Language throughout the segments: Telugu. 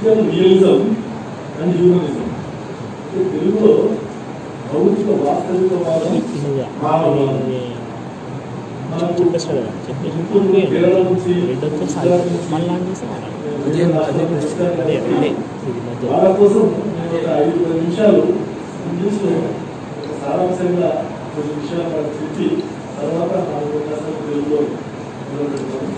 ఫిజికల్ రియలిజం అండ్ హ్యూమనిజం అంటే తెలుగులో భౌతిక వాస్తవికవాదం మానవవాదం మనకు చెప్పేస్తాడు కదా చెప్పేసి ఇప్పుడు కేరళ నుంచి రెడ్ వచ్చేసి గుజరాత్ నుంచి మళ్ళీ ఆన్ చేసి విజయ రాష్ట్రాలు వచ్చారు అదే కాబట్టి అదే ఇది మధ్య వాళ్ళ కోసం నేను ఒక ఐదు పది నిమిషాలు ఇంగ్లీష్లో ఒక సారాంశంగా కొన్ని విషయాలు వాళ్ళకి చెప్పి తర్వాత నాలుగు ఉపన్యాసాలు తెలుగులో మొదలుపెడతాను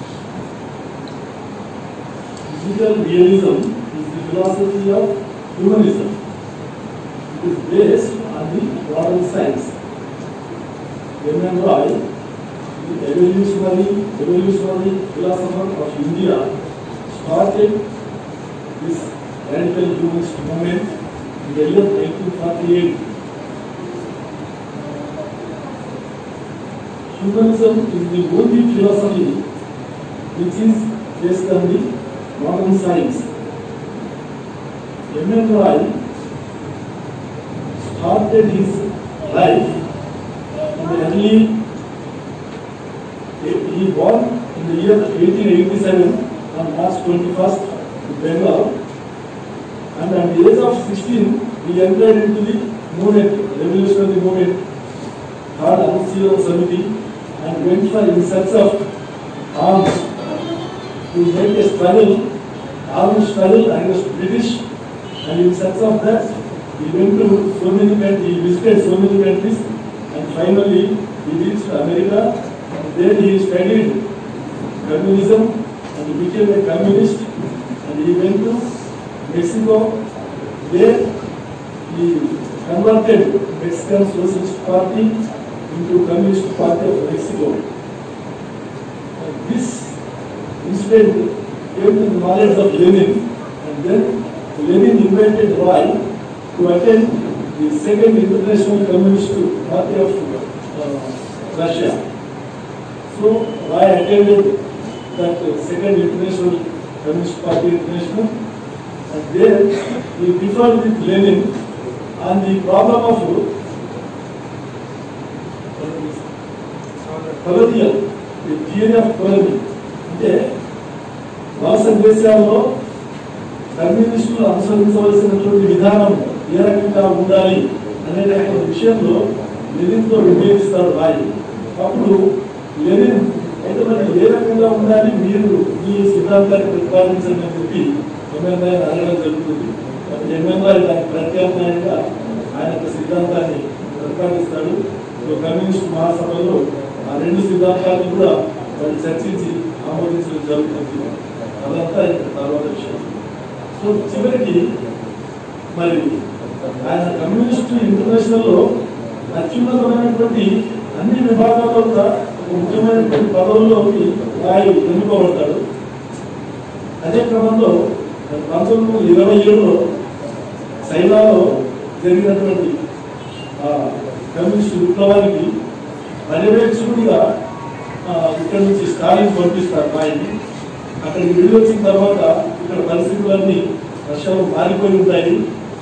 physical realism is the philosophy of humanism it is based on the model science MN Roy the evolutionary evolutionary philosopher of India started this radical humanist movement in the year 1948. Humanism is the only philosophy which is based on the modern science. M.N. Roy started his life in the early he born in the year 1887 on March 21st in Bengal and at the age of 16 he entered into the movement, revolutionary movement called Anushila Samiti and went for in search of arms to make a struggle, armed struggle against British and in search of that he went to so many countries, he visited so many countries and finally he reached America and there he studied communism and he became a communist and he went to Mexico. There he converted Mexican Socialist Party into Communist Party of Mexico. And this incident came to the knowledge of Lenin and then Lenin invited Roy to attend the second International Communist Party of uh, Russia. So I attended that uh, second international Communist Party international and there we differed with Lenin on the problem of colonial, the theory of colony. అంటే వలస దేశాల్లో కమ్యూనిస్టులు అనుసరించవలసినటువంటి విధానం ఏ రకంగా ఉండాలి అనే రకమైన విషయంలో లెనిన్తో విభేదిస్తారు రాయి అప్పుడు లెనిన్ అయితే మరి ఏ రకంగా ఉండాలి మీరు మీ సిద్ధాంతాన్ని ప్రతిపాదించండి అని చెప్పి ఎంఎన్ఐ అడగడం జరుగుతుంది అప్పుడు ఎంఎన్ఐ దానికి ప్రత్యామ్నాయంగా ఆయన యొక్క సిద్ధాంతాన్ని ప్రతిపాదిస్తాడు సో కమ్యూనిస్ట్ మహాసభలో ఆ రెండు సిద్ధాంతాలను కూడా వాళ్ళు చర్చించి ఆమోదించడం జరుగుతుంది అదంతా ఇంకా తర్వాత విషయం సో చివరికి మరి ఆయన కమ్యూనిస్ట్ ఇంటర్నేషనల్ లో అత్యున్నతమైనటువంటి అన్ని విభాగాల్లో కూడా ఒక ముఖ్యమైనటువంటి పదవుల్లోకి ఆయన ఎన్నుకోబడతాడు అదే క్రమంలో పంతొమ్మిది వందల ఇరవై ఏడులో చైనాలో జరిగినటువంటి ఆ, కమ్యూనిస్ట్ విప్లవానికి పర్యవేక్షకుడిగా ఆ, ఇక్కడ నుంచి స్టాలిన్ పంపిస్తారు ఆయన్ని అక్కడికి వెళ్ళి వచ్చిన తర్వాత ఇక్కడ పరిస్థితులన్నీ రష్యాలో మారిపోయి ఉంటాయి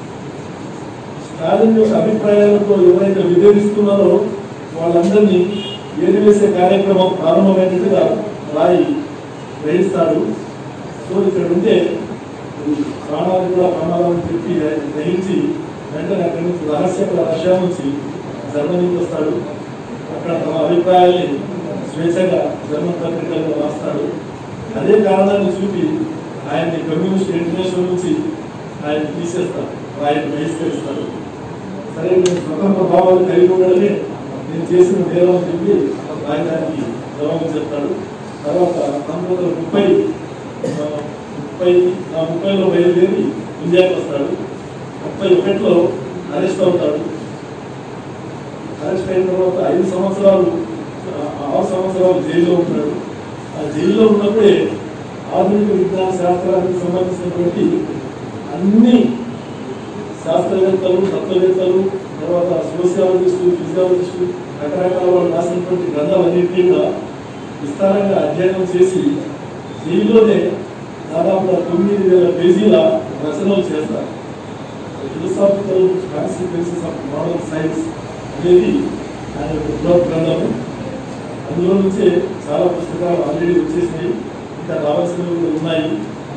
స్టాలిన్ యొక్క అభిప్రాయాలతో ఎవరైతే విభేదిస్తున్నారో వాళ్ళందరినీ ఏరివేసే కార్యక్రమం ప్రారంభమైనట్టుగా రాయి గ్రహిస్తాడు సో ఇక్కడ ఉంటే ఈ ప్రాణాలు కూడా ప్రమాదం అని చెప్పి ఆయన గ్రహించి వెంటనే అక్కడి నుంచి రహస్యంగా రష్యా నుంచి జర్మనీకి వస్తాడు అక్కడ తమ అభిప్రాయాల్ని స్వేచ్ఛగా జర్మన్ పత్రికల్లో రాస్తాడు అదే కారణాన్ని చూపి ఆయన్ని కమ్యూనిస్ట్ ఇంటర్నేషనల్ నుంచి ఆయన తీసేస్తారు ఆయన బహిష్కరిస్తారు సరే నేను స్వతంత్ర భావాలు కలిగి ఉండడమే నేను చేసిన నేరం అని చెప్పి ఆయన దానికి జవాబు చెప్తాడు తర్వాత పంతొమ్మిది వందల ముప్పై ఆ, ముప్పై ఆ ముప్పైలో బయలుదేరి ఇండియాకి వస్తాడు ముప్పై ఒకటిలో అరెస్ట్ అవుతాడు అరెస్ట్ అయిన తర్వాత ఐదు సంవత్సరాలు ఆ, ఆరు సంవత్సరాలు జైల్లో ఉంటాడు ఆ జైల్లో ఉన్నప్పుడే ఆధునిక విజ్ఞాన శాస్త్రానికి సంబంధించినటువంటి అన్ని శాస్త్రవేత్తలు తత్వవేత్తలు తర్వాత సోషియాలజిస్టులు ఫిజియాలజిస్టులు రకరకాల వాళ్ళు రాసినటువంటి గ్రంథాలన్నింటినీ కూడా విస్తారంగా అధ్యయనం చేసి జైల్లోనే దాదాపుగా తొమ్మిది వేల పేజీల రచనలు చేస్తారు philosophical consequences of model science అనేది ఆయన యొక్క బృహత్ గ్రంథము అందులో నుంచే చాలా పుస్తకాలు ఆల్రెడీ వచ్చేసినాయి ఇంకా రావాల్సినవి కూడా ఉన్నాయి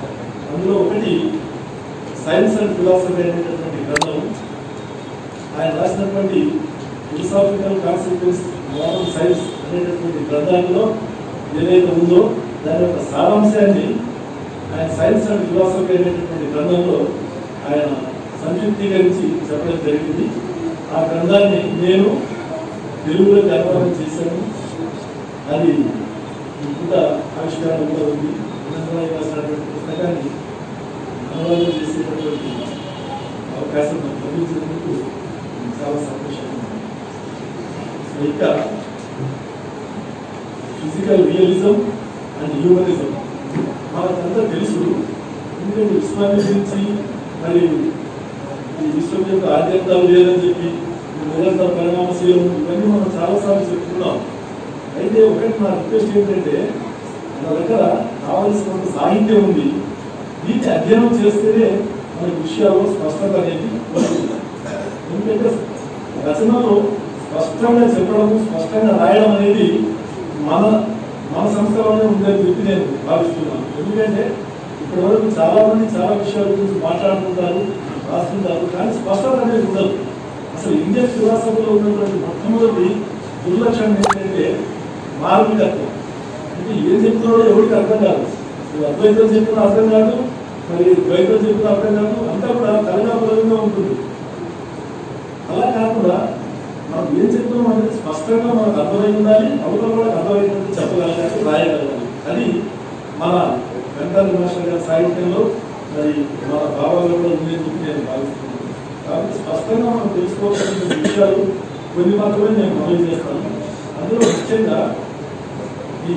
అందులో ఒకటి సైన్స్ అండ్ ఫిలాసఫీ అనేటటువంటి గ్రంథం ఆయన రాసినటువంటి ఫిలసాఫికల్ కాన్సిక్వెన్స్ మోడల్ సైన్స్ అనేటటువంటి గ్రంథాలలో ఏదైతే ఉందో దాని యొక్క సారాంశాన్ని ఆయన సైన్స్ అండ్ ఫిలాసఫీ అనేటటువంటి గ్రంథంలో ఆయన సంయుక్తీకరించి చెప్పడం జరిగింది ఆ గ్రంథాన్ని నేను తెలుగులో అనువాదం చేశాను అది ఇంకా ఆవిష్కరణ కూడా ఉంది అనంతరాయ రాసినటువంటి పుస్తకాన్ని అనువాదం చేసేటటువంటి అవకాశం నాకు లభించినందుకు నేను చాలా సంతోషంగా ఉన్నాను. సో ఇంకా ఫిజికల్ రియలిజం అండ్ హ్యూమనిజం మనకంతా తెలుసు ఎందుకంటే విశ్వాన్ని గురించి మరి ఈ విశ్వం యొక్క ఆద్యంతాలు లేదని చెప్పి ఈ నిరంతర పరిణామశీలం ఇవన్నీ మనం చాలాసార్లు చెప్తున్నాం అయితే ఒకటి నా రిక్వెస్ట్ ఏంటంటే మన దగ్గర కావలసినంత సాహిత్యం ఉంది దీన్ని అధ్యయనం చేస్తేనే మన విషయాల్లో స్పష్టత అనేది వస్తుంది. ఎందుకంటే రచనలో స్పష్టంగా చెప్పడము స్పష్టంగా రాయడం అనేది మన మన సంస్థలోనే ఉందని చెప్పి నేను భావిస్తున్నాను ఎందుకంటే ఇప్పటి వరకు చాలా మంది చాలా విషయాల గురించి మాట్లాడుతుంటారు రాస్తుంటారు కానీ స్పష్టత అనేది ఉండదు అసలు ఇండియన్ ఫిలాసఫీలో ఉన్నటువంటి మొట్టమొదటి దుర్లక్షణం ఏంటంటే మార్మికత్వం అంటే ఏం చెప్తున్నాడో ఎవరికి అర్థం కాదు నువ్వు అద్వైతం చెప్పినా అర్థం కాదు మరి ద్వైతం చెప్పినా అర్థం కాదు అంతా కూడా కలగాపులంగా ఉంటుంది అలా కాకుండా మనం ఏం చెప్తున్నాం అనేది స్పష్టంగా మనకు అర్థమై ఉండాలి అవతల కూడా అర్థమైనట్టు చెప్పగలగాలి రాయగలగాలి అది మన వెంకట మాస్టర్ గారి సాహిత్యంలో మరి మన భావాలు కూడా ఉందని చెప్పి నేను భావిస్తున్నాను కాబట్టి స్పష్టంగా మనం తెలుసుకోవాల్సిన విషయాలు కొన్ని మాత్రమే నేను మనవి చేస్తాను అందులో ముఖ్యంగా ఈ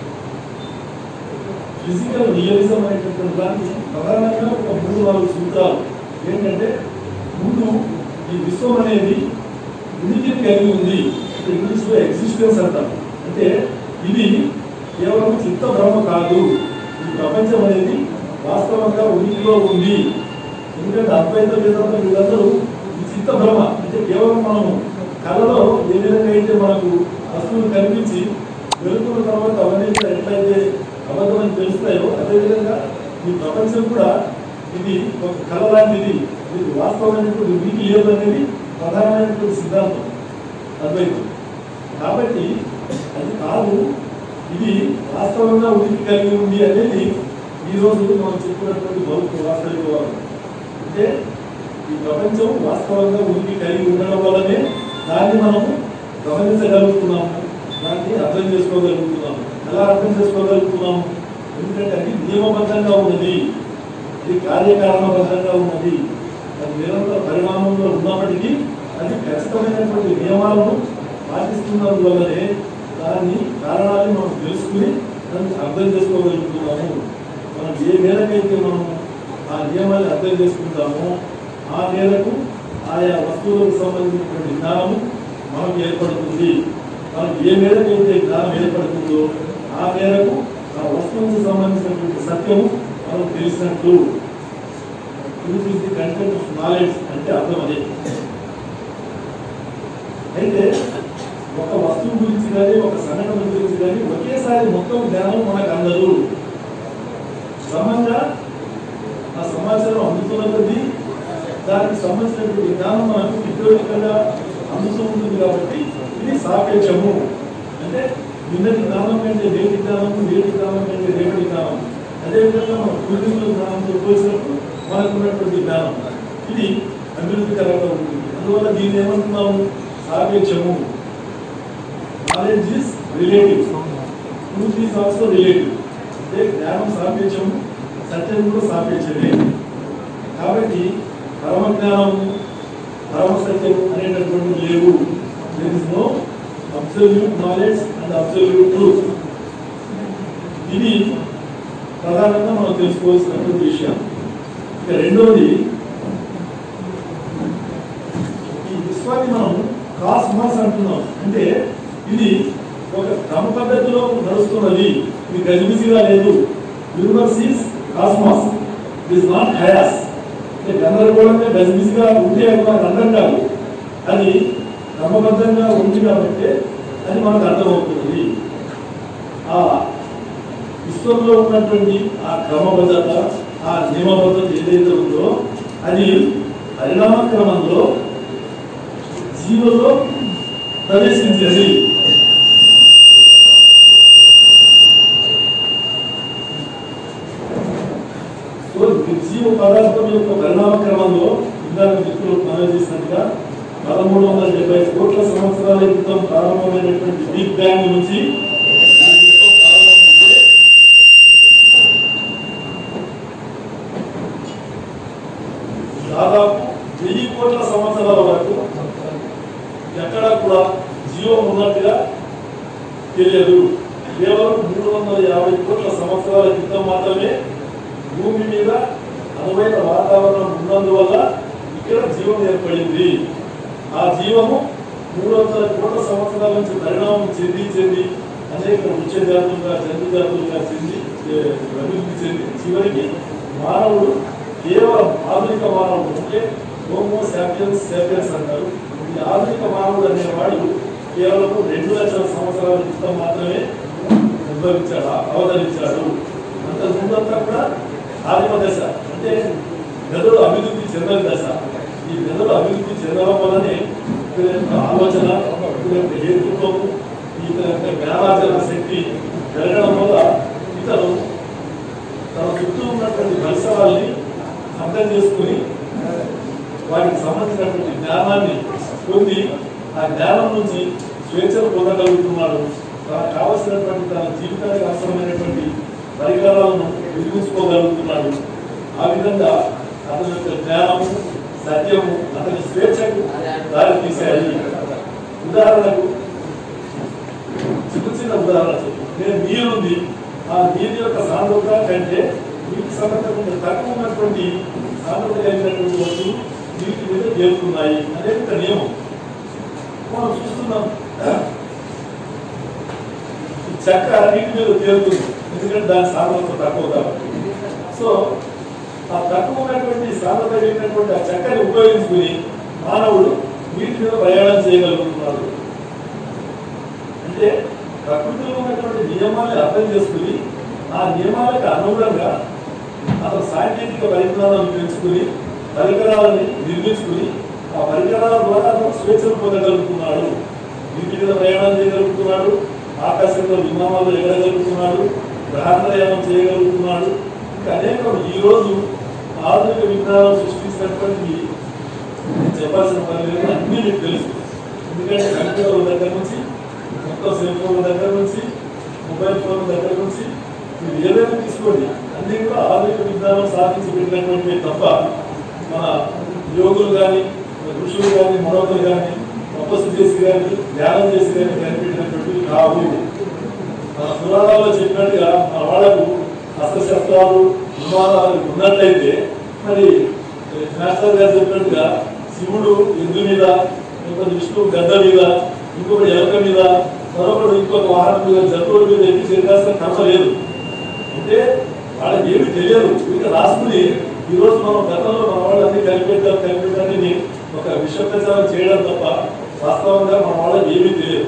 ఫిజికల్ రియలిజం అనేటటువంటి దాన్ని ప్రధానంగా ఒక మూడు నాలుగు సూత్రాలు ఏంటంటే ముందు ఈ విశ్వం అనేది ఉనికిని కలిగి ఉంది అంటే ఇంగ్లీష్లో ఎగ్జిస్టెన్స్ అంటారు అంటే ఇది కేవలం చిత్త భ్రమ కాదు ఈ ప్రపంచం అనేది వాస్తవంగా ఉనికిలో ఉంది ఎందుకంటే అద్వైత వేదాంత వీళ్ళందరూ ఈ చిత్త భ్రమ అంటే కేవలం మనము కళలో ఏ విధంగా అయితే మనకు వస్తువులు కనిపించి వెలుతున్న తర్వాత అవన్నీ కూడా ఎట్లయితే అబద్ధమని తెలుస్తాయో అదేవిధంగా ఈ ప్రపంచం కూడా ఇది ఒక కళ లాంటిది ఇది వాస్తవమైనటువంటి ఉనికి లేదు అనేది ప్రధానమైనటువంటి సిద్ధాంతం అద్వైతం కాబట్టి అది కాదు ఇది వాస్తవంగా ఉనికి కలిగి ఉంది అనేది ఈ రోజు మనం చెప్పుకున్నటువంటి బౌద్ధ వాస్తవికవాదం అంటే ఈ ప్రపంచం వాస్తవంగా ఉనికి కలిగి ఉండడం వల్లనే దాన్ని మనము గమనించగలుగుతున్నాము దాన్ని అర్థం చేసుకోగలుగుతున్నాము ఎలా అర్థం చేసుకోగలుగుతున్నాము ఎందుకంటే అది నియమబద్ధంగా ఉన్నది ఇది కార్యకారణబద్ధంగా ఉన్నది అది నిరంతర పరిణామంలో ఉన్నప్పటికీ అది ఖచ్చితమైనటువంటి నియమాలను పాటిస్తున్నందువల్లనే దాన్ని కారణాన్ని మనం తెలుసుకుని దాన్ని అర్థం చేసుకోగలుగుతున్నాము మనం ఏ మేరకైతే మనం ఆ నియమాన్ని అర్థం చేసుకుంటామో ఆ మేరకు ఆయా వస్తువులకు సంబంధించినటువంటి జ్ఞానము మనకు ఏర్పడుతుంది మనకు ఏ మేరకైతే జ్ఞానం ఏర్పడుతుందో ఆ మేరకు ఆ వస్తువుకు సంబంధించినటువంటి సత్యము మనకు తెలిసినట్లు truth is the content of knowledge అంటే అర్థం అదే అయితే ఒక వస్తువు గురించి కానీ ఒక సంఘటన గురించి కానీ ఒకేసారి మొత్తం జ్ఞానం మనకు అందదు క్రమంగా ఆ సమాచారం అందుతున్న కొద్దీ దానికి సంబంధించినటువంటి జ్ఞానం మనకు విద్యోగికంగా అందుతూ ఉంటుంది కాబట్టి ఇది సాపేక్షము అంటే నిన్నటి జ్ఞానం కంటే నేటి జ్ఞానం నేటి జ్ఞానం కంటే రేపటి జ్ఞానం అదేవిధంగా మన పూర్వీకుల జ్ఞానంతో పోల్చినప్పుడు మనకు ఉన్నటువంటి జ్ఞానం ఇది అభివృద్ధికరంగా ఉంటుంది అందువల్ల దీన్ని ఏమంటున్నాము సాపేక్షము knowledge is relative truth is also relative అంటే జ్ఞానం సాపేక్షము సత్యం కూడా సాపేక్షమే కాబట్టి పరమ జ్ఞానము పరమ సత్యం అనేటటువంటి లేవు there is no absolute knowledge and absolute truth ఇది ప్రధానంగా మనం తెలుసుకోవాల్సినటువంటి విషయం ఇక రెండవది ఈ విశ్వాన్ని మనం కాస్మాస్ అంటున్నాం అంటే ఇది ఒక క్రమ పద్ధతిలో నడుస్తున్నది ఇది గజిబిజిగా లేదు universe is cosmos it is not chaos అంటే గందరగోళంగా గజిబిజిగా ఉంటే అది మనకు అర్థం కాదు అది క్రమబద్ధంగా ఉంది కాబట్టి అది మనకు అర్థమవుతుంది ఆ విశ్వంలో ఉన్నటువంటి ఆ క్రమబద్ధత ఆ నియమబద్ధత ఏదైతే ఉందో అది పరిణామ క్రమంలో జీవంలో ప్రవేశించింది సో నిర్జీవ పదార్థం యొక్క పరిణామ క్రమంలో ఇందాక మిత్రులు మనవి చేసినట్టుగా పదమూడు వందల డెబ్బై కోట్ల సంవత్సరాల క్రితం ప్రారంభమైనటువంటి బిగ్ బ్యాంగ్ నుంచి ఈ విశ్వం ప్రారంభమైతే దాదాపు వెయ్యి కోట్ల సంవత్సరాల వరకు ఎక్కడా కూడా జీవం ఉన్నట్టుగా తెలియదు కేవలం మూడు వందల యాభై కోట్ల సంవత్సరాల క్రితం మాత్రమే భూమి మీద అనువైన వాతావరణం ఉన్నందువల్ల ఇక్కడ జీవం ఏర్పడింది ఆ జీవము మూడు వందల కోట్ల సంవత్సరాల నుంచి పరిణామం చెంది చెంది అనేక వృక్ష జాతులుగా జంతు జాతులుగా చెంది ఏ, అభివృద్ధి చెంది చివరికి మానవుడు కేవలం ఆధునిక మానవుడు అంటే హోమో సాపియన్స్ సాపియన్స్ అంటారు ఈ ఆధునిక మానవుడు అనేవాడు కేవలం రెండు లక్షల సంవత్సరాల క్రితం మాత్రమే ఉద్భవించాడు అవతరించాడు అంత ముందంతా కూడా ఆదిమ దశ అంటే మెదడు అభివృద్ధి చెందని దశ ఈ మెదడు అభివృద్ధి చెందడం వల్లనే ఇతని యొక్క ఆలోచన ఇతని యొక్క హేతుత్వము ఇతని యొక్క జ్ఞానార్జన శక్తి పెరగడం వల్ల ఇతను తన చుట్టూ ఉన్నటువంటి పరిసరాల్ని అర్థం చేసుకుని వాటికి సంబంధించినటువంటి జ్ఞానాన్ని పొంది ఆ జ్ఞానం నుంచి స్వేచ్ఛను పొందగలుగుతున్నాడు తనకు కావలసినటువంటి తన జీవితానికి అవసరమైనటువంటి పరికరాలను నిర్మించుకోగలుగుతున్నాడు ఆ విధంగా అతని యొక్క జ్ఞానము సత్యము అతని స్వేచ్ఛకు దారి తీశాయి ఉదాహరణకు చిన్న చిన్న ఉదాహరణ చెప్పు. నేను నీరుంది ఆ నీరు యొక్క సాంద్రత కంటే నీటి సాంద్రత కొంచెం తక్కువ ఉన్నటువంటి సాంద్రత కలిగినటువంటి వస్తువులు నీటి మీద చేరుతున్నాయి అనేది ఒక నియమం మనం చూస్తున్నాం ఈ చెక్క నీటి మీద తేలుతుంది ఎందుకంటే దాని సాంద్రత తక్కువ కాబట్టి సో ఆ తక్కువ ఉన్నటువంటి సాంద్రత కలిగినటువంటి ఆ చెక్కని ఉపయోగించుకుని మానవుడు నీటి మీద ప్రయాణం చేయగలుగుతున్నాడు అంటే ప్రకృతిలో ఉన్నటువంటి నియమాన్ని అర్థం చేసుకుని ఆ నియమాలకు అనుగుణంగా అతను సాంకేతిక పరిజ్ఞానాన్ని పెంచుకుని పరికరాలని నిర్మించుకుని ఆ పరికరాల ద్వారా అతను స్వేచ్ఛను పొందగలుగుతున్నాడు నీటి మీద ప్రయాణం చేయగలుగుతున్నాడు ఆకాశంలో విమానాలు ఎగరగలుగుతున్నాడు గ్రహాంతరయానం చేయగలుగుతున్నాడు ఇంకా అనేకం ఈ రోజు ఆధునిక విజ్ఞానం సృష్టించినటువంటి నేను చెప్పాల్సిన పని లేదు అన్నీ మీకు తెలుసు ఎందుకంటే కంప్యూటర్ల దగ్గర నుంచి మొత్తం సెల్ ఫోన్ల దగ్గర నుంచి మొబైల్ ఫోన్ల దగ్గర నుంచి మీరు ఏదైనా తీసుకోండి అన్ని కూడా ఆధునిక విజ్ఞానం సాధించి పెట్టినటువంటి తప్ప మన యోగులు కానీ ఋషులు కానీ మరొకరు కానీ తపస్సు చేసి కానీ ధ్యానం చేసి కానీ కనిపెట్టినటువంటివి కావు మన పురాణాల్లో చెప్పినట్టుగా మన వాళ్ళకు అస్త్రశస్త్రాలు విమానాలు ఉన్నట్లయితే మరి మాస్టర్ గారు చెప్పినట్టుగా శివుడు ఎద్దు మీద ఇంకొక విష్ణువు గద్ద మీద ఇంకొకటి ఎలక మీద మరొకడు ఇంకొక వాహనం మీద జంతువుల మీద ఎక్కి తిరగాల్సిన కర్మ లేదు అంటే వాళ్ళకి ఏమి తెలియదు ఇంకా రాసుకుని ఈ రోజు మనం గతంలో మన వాళ్ళని కనిపెట్టాం కనిపెట్టాలని ఒక విశ్వప్రచారం చేయడం తప్ప వాస్తవంగా మన వాళ్ళకి ఏమీ తెలియదు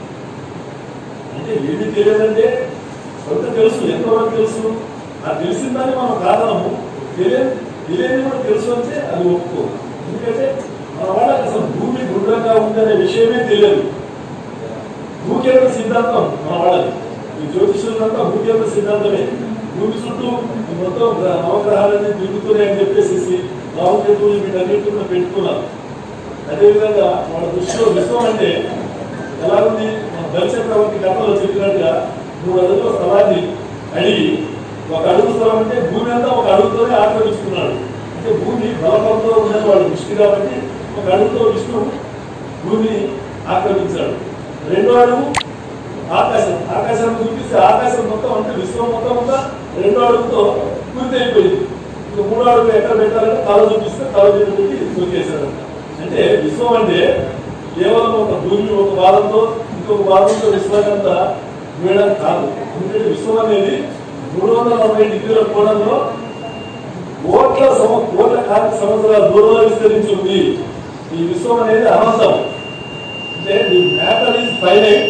అంటే ఏమీ తెలియదంటే కొంత తెలుసు ఎంతవరకు తెలుసు ఆ తెలిసిన దాన్ని మనం కారణము తెలియదు తెలియని కూడా తెలుసు అంటే అది ఒప్పుకో ఎందుకంటే మన వాళ్ళకి అసలు భూమి గుండ్రంగా ఉందనే విషయమే తెలియదు భూకేంద్ర సిద్ధాంతం మన వాళ్ళది ఈ జ్యోతిషులంతా భూకేంద్ర సిద్ధాంతమే భూమి చుట్టూ ఈ మొత్తం గ్ర- నవగ్రహాలన్నీ తిరుగుతున్నాయి అని చెప్పేసి రాహుకేతువులు వీటన్నిటి కూడా పెట్టుకున్నారు అదేవిధంగా వాళ్ళ దృష్టిలో విశ్వం అంటే ఎలా ఉంది మన బలిచక్రవర్తి కథలో చెప్పినట్టుగా మూడు అడుగుల స్థలాన్ని అడిగి ఒక అడుగు స్థలం అంటే భూమి అంతా ఒక అడుగుతోనే ఆక్రమించుకున్నాడు అంటే భూమి బలపంతో ఉన్నది వాళ్ళ దృష్టి కాబట్టి ఒక అడుగుతో విష్ణు భూమిని ఆక్రమించాడు రెండో అడుగు ఆకాశం ఆకాశాన్ని చూపిస్తే ఆకాశం మొత్తం అంటే విశ్వం మొత్తం అంతా రెండో అడుగుతో పూర్తి అయిపోయింది ఇక మూడో అడుగు ఎక్కడ పెట్టాలంటే తల చూపిస్తే తల మీద పెట్టి తొక్కేశాడు అంటే విశ్వం అంటే కేవలం ఒక భూమి ఒక వారంతో ఇంకొక వారంతో విశ్వాసంతా వేయడం కాదు ఎందుకంటే విశ్వం అనేది మూడు వందల నలభై డిగ్రీల కోణంలో కోట్ల సంవ కోట్ల కాంతి సంవత్సరాల దూరంలో విస్తరించి ఉంది ఈ విశ్వం అనేది అనంతం అంటే the matter is finite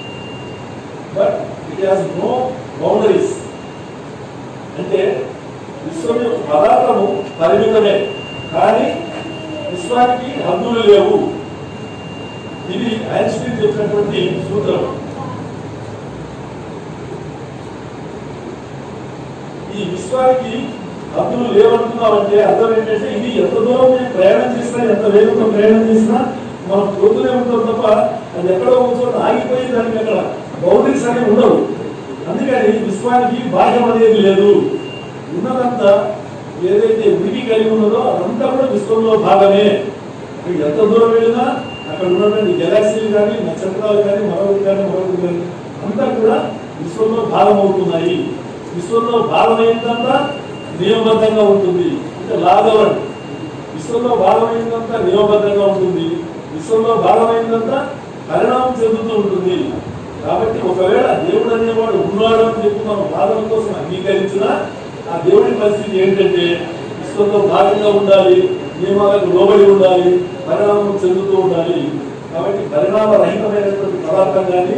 but it has no boundaries అంటే విశ్వం యొక్క పదార్థము పరిమితమే కానీ విశ్వానికి హద్దులు లేవు ఇది ఐన్స్టీన్ చెప్పినటువంటి సూత్రం ఈ విశ్వానికి హద్దులు లేవంటున్నామంటే అర్థం ఏంటంటే ఇది ఎంత దూరం నేను ప్రయాణం చేసినా ఎంత వేగంతో ప్రయాణం చేసినా మనం పోతూనే ఉంటాం తప్ప అది ఎక్కడో కూర్చొని ఆగిపోయి దానికి అక్కడ బౌండరీస్ అనేవి ఉండవు అందుకని విశ్వానికి భాగ్యం అనేది లేదు ఉన్నదంతా ఏదైతే ఉనికి కలిగి ఉన్నదో అదంతా కూడా విశ్వంలో భాగమే మీరు ఎంత దూరం వెళ్ళినా అక్కడ ఉన్నటువంటి గెలాక్సీలు కానీ నక్షత్రాలు కానీ మరొకటి కానీ మరొకటి కానీ అంతా కూడా విశ్వంలో భాగం అవుతున్నాయి విశ్వంలో భాగమైందంతా నియమబద్ధంగా ఉంటుంది అంటే లాగవన్ విశ్వంలో భాగమైందంతా నియమబద్ధంగా ఉంటుంది విశ్వంలో భాగమైందంతా పరిణామం చెందుతూ ఉంటుంది కాబట్టి ఒకవేళ దేవుడు అనేవాడు ఉన్నాడు అని చెప్పి మనం వాదన కోసం అంగీకరించినా ఆ దేవుడి పరిస్థితి ఏంటంటే విశ్వంలో భాగంగా ఉండాలి నియమాలకు లోబడి ఉండాలి పరిణామం చెందుతూ ఉండాలి కాబట్టి పరిణామ రహితమైనటువంటి పదార్థం కానీ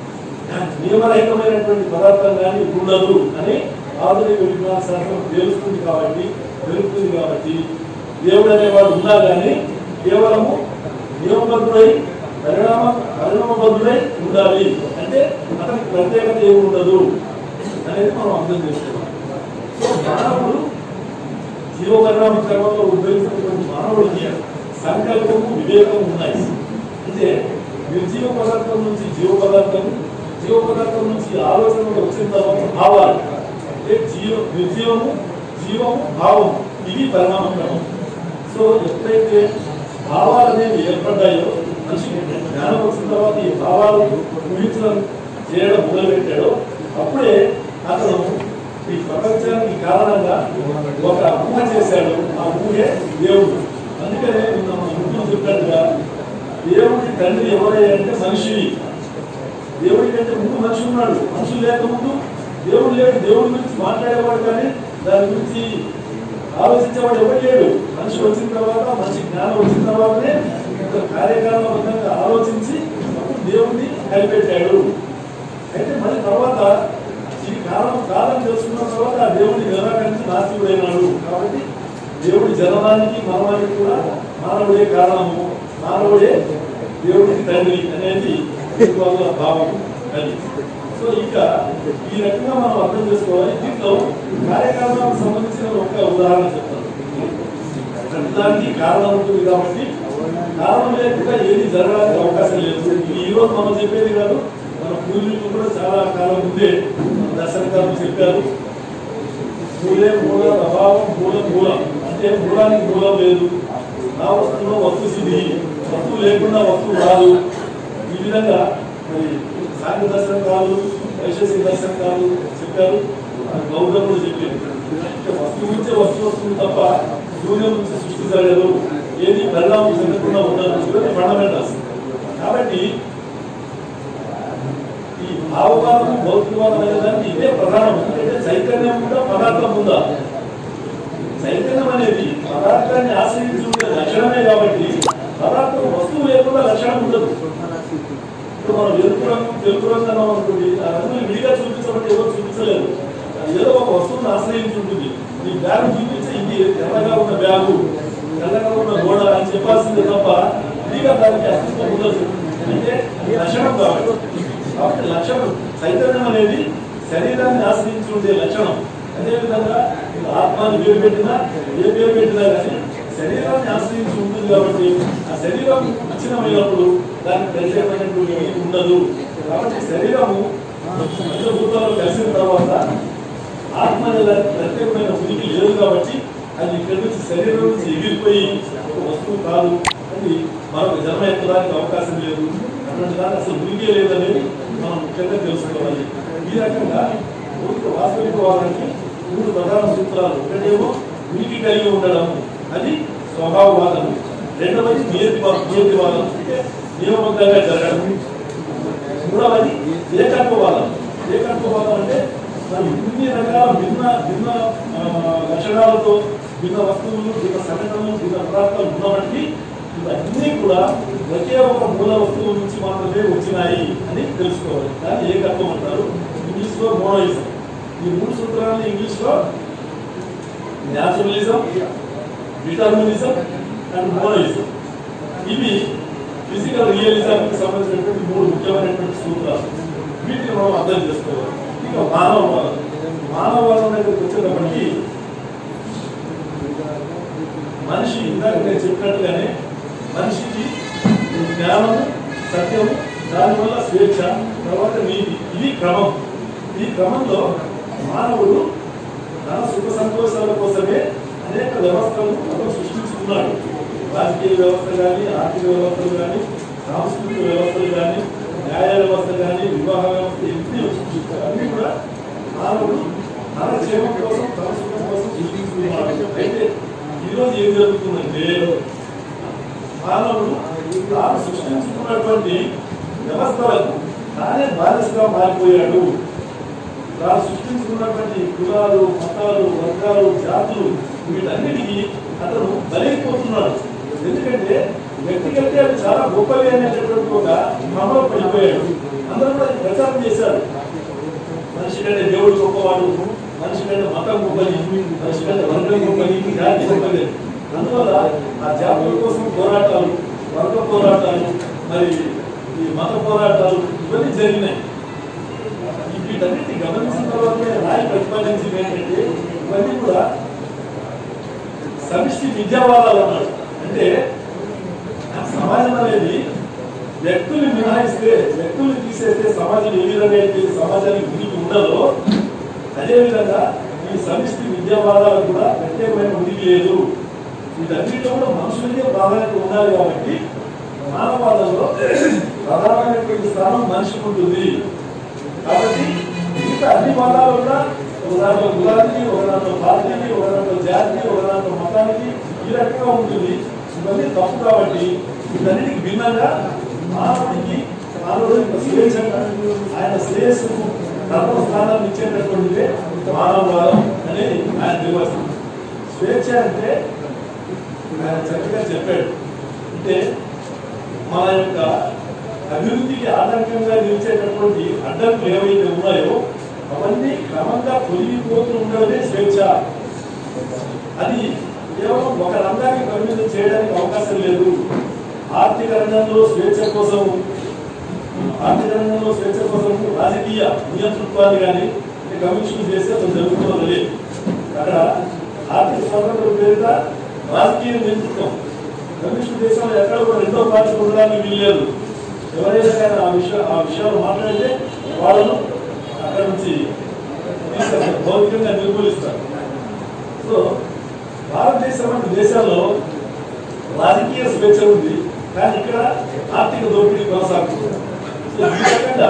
నియమరహితమైనటువంటి పదార్థం కానీ ఉండదు అని ఆధునిక విజ్ఞాన శాస్త్రం తెలుస్తుంది కాబట్టి తెలుస్తుంది కాబట్టి దేవుడు అనేవాడు ఉన్నా కానీ కేవలము నియమబద్ధుడై పరిణామ పరిణామబద్ధుడై ఉండాలి అంటే అతనికి ప్రత్యేకత ఏమి ఉండదు అనేది మనం అర్థం చేసుకోవాలి సో మానవుడు జీవ పరిణామ క్రమంలో ఉద్భవించినటువంటి మానవుడికి సంకల్పము వివేకము ఉన్నాయి అంటే నిర్జీవ పదార్థం నుంచి జీవ పదార్థం జీవ పదార్థం నుంచి ఆలోచనలు వచ్చిన తర్వాత భావాలు అంటే జీవ నిర్జీవము జీవము భావము ఇది పరిణామ క్రమం సో ఎప్పుడైతే భావాలు అనేవి ఏర్పడ్డాయో మనిషికి జ్ఞానం వచ్చిన తర్వాత ఈ భావాలు ఊహించడం చేయడం మొదలుపెట్టాడో అప్పుడే అతను ఈ ప్రపంచానికి కారణంగా ఒక ఊహ చేశాడు ఆ ఊహే దేవుడు అందుకనే నిన్న మన ముందు చెప్పినట్టుగా దేవుడి తండ్రి ఎవరై అంటే మనిషి దేవుడి కంటే ముందు మనిషి ఉన్నాడు మనుషులు లేకముందు దేవుడు లేడు దేవుడి గురించి మాట్లాడేవాడు కానీ దాని గురించి ఆలోచించేవాడు ఎవరు లేడు మనిషి వచ్చిన తర్వాత మనిషి జ్ఞానం వచ్చిన తర్వాతనే ఒక కార్యకారణబద్ధంగా ఆలోచించి అప్పుడు దేవుడిని కనిపెట్టాడు అయితే మరి తర్వాత ఇది కారణం కాదని తెలుసుకున్న తర్వాత ఆ దేవుడి నిరాకరించి నాస్తికుడైనాడు కాబట్టి దేవుడి జననానికి మరణానికి కూడా మానవుడే కారణము మానవుడే దేవుడికి తండ్రి అనేది వాళ్ళ భావం అది సో ఇక ఈ రకంగా మనం అర్థం చేసుకోవాలి దీంట్లో కార్యకారణాలకు సంబంధించిన ఒక ఉదాహరణ చెప్తాను ప్రతిదానికి కారణం ఉంటుంది కాబట్టి కారణం లేకుండా ఏది జరగడానికి అవకాశం లేదు ఇది ఈ రోజు మనం చెప్పేది కాదు మన పూర్వీకులు కూడా చాలా కాలం ముందే మన దర్శనకారులు చెప్పారు మూలే మూల అభావం మూల మూలం అంటే మూలానికి మూలం లేదు నా వస్తువులో వస్తు సిద్ధి వస్తువు లేకుండా వస్తువు రాదు ఈ విధంగా మరి సాంఘ దర్శనకాలు వైశేషిక దర్శనకాలు చెప్పారు మన గౌరవం కూడా చెప్పారు అంటే వస్తువు నుంచే వస్తువు వస్తుంది తప్ప సూర్యం నుంచి సృష్టి జరగదు ఏది పరిణామం చెందకుండా ఉండదు ఇవన్నీ ఫండమెంటల్స్ కాబట్టి ఈ భావవాదం భౌతికవాదం అనే దానికి ఇదే ప్రధానం ఎందుకంటే చైతన్యం కూడా పదార్థం ఉందా చైతన్యం అనేది పదార్థాన్ని ఆశ్రయించి ఉండే లక్షణమే కాబట్టి పదార్థం వస్తువు లేకుండా లక్షణం ఉండదు ఇప్పుడు మనం ఎరుపు రంగు తెలుపు రంగు అన్నాం అనుకోండి ఆ రంగుని విడిగా చూపించబట్టి ఎవరు చూపించలేదు అది ఏదో ఒక వస్తువుని ఆశ్రయించి ఉంటుంది ఈ బ్యాగ్ చూపించి ఇది తెల్లగా ఉన్న బ్యాగు తెల్లగా ఉన్న గోడ అని చెప్పాల్సిందే తప్ప విడిగా దానికి అస్తిత్వం ఉండదు అంటే అది లక్షణం కాబట్టి కాబట్టి లక్షణం చైతన్యం అనేది శరీరాన్ని ఆశ్రయించి ఉండే లక్షణం అదేవిధంగా మీరు ఆత్మాన్ని పేరు పెట్టినా ఏ పేరు పెట్టినా కానీ శరీరాన్ని ఆశ్రయించి ఉంటుంది కాబట్టి ఆ శరీరం విచ్ఛిన్నమైనప్పుడు దానికి ప్రత్యేకమైనటువంటి ఉనికి ఉండదు కాబట్టి శరీరము పంచభూతాలు కలిసిన తర్వాత ఆత్మ అనే దానికి ప్రత్యేకమైన ఉనికి లేదు కాబట్టి అది ఇక్కడి నుంచి శరీరం నుంచి ఎగిరిపోయి ఒక వస్తువు కాదు అది మరొక జన్మ ఎత్తడానికి అవకాశం లేదు అటువంటి దానికి అసలు ఉనికి లేదనేది మనం ముఖ్యంగా తెలుసుకోవాలి ఈ రకంగా భౌతిక వాస్తవికవాదానికి మూడు ప్రధాన సూత్రాలు ఒకటేమో ఉనికి కలిగి ఉండడం అది స్వభావవాదం రెండవది నియతి నియతివాదం అంటే నియమబద్ధంగా జరగడం మూడవది ఏకత్వవాదం ఏకత్వవాదం అంటే మరి ఇన్ని రకాల భిన్న భిన్న ఆ, లక్షణాలతో భిన్న వస్తువులు భిన్న సంఘటనలు భిన్న పదార్థాలు ఉన్నప్పటికీ ఇవన్నీ కూడా ఒకే ఒక మూల వస్తువు నుంచి మాత్రమే వచ్చినాయి అని తెలుసుకోవాలి దాన్ని ఏకత్వం అంటారు ఇంగ్లీష్ లో మోడలిజం ఈ మూడు సూత్రాలను ఇంగ్లీష్ లో న్యాచురలిజం డిటర్మినిజం అండ్ మోరలిజం ఇవి ఫిజికల్ రియలిజానికి సంబంధించినటువంటి మూడు ముఖ్యమైనటువంటి సూత్రాలు వీటిని మనం అర్థం చేసుకోవాలి ఇక మానవవాదం మానవవాదం దగ్గరికి వచ్చేటప్పటికి మనిషి ఇందాక నేను చెప్పినట్టుగానే మనిషికి జ్ఞానం సత్యం దానివల్ల స్వేచ్ఛ తర్వాత నీతి ఇది క్రమం ఈ క్రమంలో మానవుడు తన సుఖ సంతోషాల కోసమే అనేక వ్యవస్థలను అతను సృష్టించుకున్నాడు రాజకీయ వ్యవస్థ కానీ ఆర్థిక వ్యవస్థలు కానీ సాంస్కృతిక వ్యవస్థలు కానీ న్యాయ వ్యవస్థ కానీ వివాహ వ్యవస్థ ఎన్ని సృష్టిస్తారు అన్ని కూడా మానవుడు తన క్షేమం కోసం తన సుఖం కోసం సృష్టించుకున్నాడు అయితే ఈరోజు ఏం జరుగుతుందంటే మానవుడు తాను సృష్టించుకున్నటువంటి వ్యవస్థలకు తానే బానిసగా మారిపోయాడు తాను సృష్టించుకున్నటువంటి కులాలు మతాలు వర్గాలు జాతులు వీటన్నిటికీ అతను బలైపోతున్నాడు ఎందుకంటే వ్యక్తి కంటే అవి చాలా గొప్పవి అనేటటువంటి ఒక భ్రమలో పడిపోయాడు అందరూ కూడా ఇది ప్రచారం చేశారు మనిషి కంటే దేవుడు గొప్పవాడు మనిషి కంటే మతం గొప్పది మనిషి కంటే వర్గం గొప్పది జాతి గొప్పది అందువల్ల ఆ జాతుల కోసం పోరాటాలు వర్గ పోరాటాలు మరి ఈ మత పోరాటాలు ఇవన్నీ జరిగినాయి ఈ వీటన్నిటిని గమనించిన తర్వాతే రాయి ప్రతిపాదించింది ఏంటంటే ఇవన్నీ కూడా సమిష్టి విద్యావాదాలు అన్నాడు అంటే సమాజం అనేది వ్యక్తులు మినహాయిస్తే వ్యక్తులు తీసేస్తే సమాజం ఏ విధంగా అయితే సమాజానికి ఉనికి ఉండదో అదే విధంగా ఈ సమిష్టి విద్యావాదాలకు కూడా ప్రత్యేకమైన ఉనికి లేదు వీటన్నిటిలో కూడా మనుషులకే ప్రాధాన్యత ఉండాలి కాబట్టి మానవాదంలో ప్రధానమైనటువంటి స్థానం మనిషికి ఉంటుంది కాబట్టి మిగతా అన్ని వాదాలు కూడా ఒక దాంట్లో కులానికి ఒక దాంట్లో పార్టీకి ఒక దాంట్లో జాతికి ఒక దాంట్లో మతానికి ఈ రకంగా ఉంటుంది ఇవన్నీ తప్పు కాబట్టి వీటన్నిటికి భిన్నంగా మానవుడికి మానవుడు యొక్క స్వేచ్ఛగా ఆయన శ్రేయస్సుకు ధర్మ స్థానాన్ని ఇచ్చేటటువంటిదే మానవవాదం అనేది ఆయన నిర్వచనం స్వేచ్ఛ అంటే ఆయన చక్కగా చెప్పాడు అంటే మన యొక్క అభివృద్ధికి ఆటంకంగా నిలిచేటటువంటి అడ్డంకులు ఏవైతే ఉన్నాయో అవన్నీ క్రమంగా తొలగిపోతూ ఉండడమే స్వేచ్ఛ అది కేవలం ఒక రంగానికి పరిమితం చేయడానికి అవకాశం లేదు ఆర్థిక రంగంలో స్వేచ్ఛ కోసం ఆర్థిక రంగంలో స్వేచ్ఛ కోసం రాజకీయ నియంతృత్వాన్ని కానీ కమిషన్ చేస్తే అతను జరుగుతున్నది లేదు అక్కడ ఆర్థిక స్వాతంత్రం పేరిట రాజకీయ నియంతృత్వం కమిషన్ దేశంలో ఎక్కడ కూడా రెండో పార్టీ ఉండడానికి వీల్లేదు ఎవరైనా కానీ ఆ విషయం ఆ విషయాలు మాట్లాడితే వాళ్ళను అక్కడ నుంచి తీసుకెళ్తారు. భౌతికంగా నిర్మూలిస్తారు సో భారతదేశం వంటి దేశాల్లో రాజకీయ స్వేచ్ఛ ఉంది కానీ ఇక్కడ ఆర్థిక దోపిడీ కొనసాగుతుంది సో ఈ రకంగా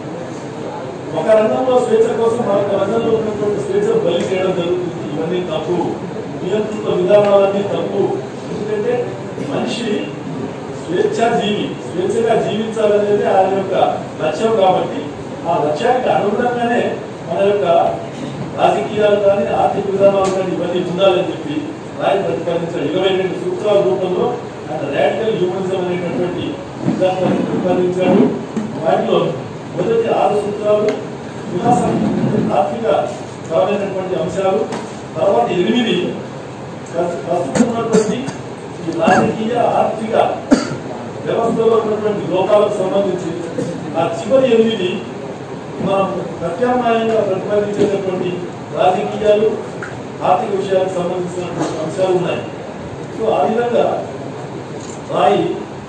ఒక రంగంలో స్వేచ్ఛ కోసం మరొక రంగంలో ఉన్నటువంటి స్వేచ్ఛ బలి చేయడం జరుగుతుంది ఇవన్నీ తప్పు నియంత్రిత విధానాలన్నీ తప్పు ఎందుకంటే మనిషి స్వేచ్ఛా జీవి స్వేచ్ఛగా జీవించాలనేది ఆయన యొక్క లక్ష్యం కాబట్టి ఆ లక్ష్యానికి అనుగుణంగానే మన యొక్క రాజకీయాలు కానీ ఆర్థిక విధానాలు కానీ ఇవన్నీ ఉండాలని చెప్పి రాయి ప్రతిపాదించారు ఇరవై రెండు సూత్రాల రూపంలో ఆయన రాడికల్ హ్యూమనిజం అనేటటువంటి సిద్ధాంతాన్ని ప్రతిపాదించాడు వాటిలో మొదటి ఆరు సూత్రాలు విలాసం ఆర్థిక పరమైనటువంటి అంశాలు తర్వాత ఎనిమిది ప్రస్తు- ప్రస్తుతం ఉన్నటువంటి ఈ రాజకీయ ఆర్థిక వ్యవస్థలో ఉన్నటువంటి లోపాలకు సంబంధించి ఆ చివరి ఎనిమిది మనం ప్రత్యామ్నాయంగా ప్రతిపాదించేటటువంటి రాజకీయాలు ఆర్థిక విషయాలకు సంబంధించినటువంటి అంశాలు ఉన్నాయి సో ఆ విధంగా రాయి